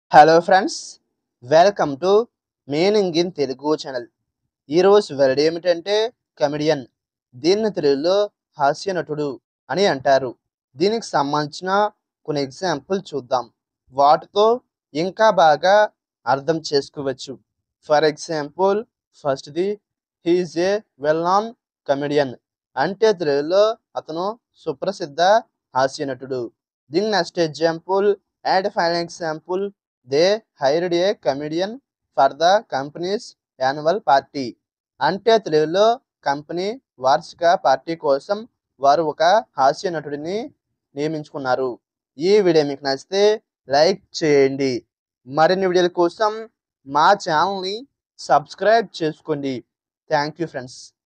hello friends welcome to meaning in Telugu channel ఈరోజు word ఏమిటంటే comedian దీన్ని తెలుగులో హాస్య నటుడు అని అంటారు దీనికి సంబంధించిన కొన్ని ఎగ్జాంపుల్ చూద్దాం వాటితో ఇంకా బాగా అర్థం చేసుకోవచ్చు ఫర్ ఎగ్జాంపుల్ ఫస్ట్ది he is a well known comedian అంటే తెలుగులో అతను సుప్రసిద్ధ హాస్య నటుడు దీని next example and final example they hired a comedian for the company's annual party అంటే తెలుగులో కంపెనీ వార్షిక పార్టీ కోసం వారు ఒక హాస్య నటుడిని నియమించుకున్నారు ఈ వీడియో మీకు నచ్చితే లైక్ చేయండి మరిన్ని వీడియోల కోసం మా ఛానల్ని సబ్స్క్రైబ్ చేసుకోండి థ్యాంక్ యూ ఫ్రెండ్స్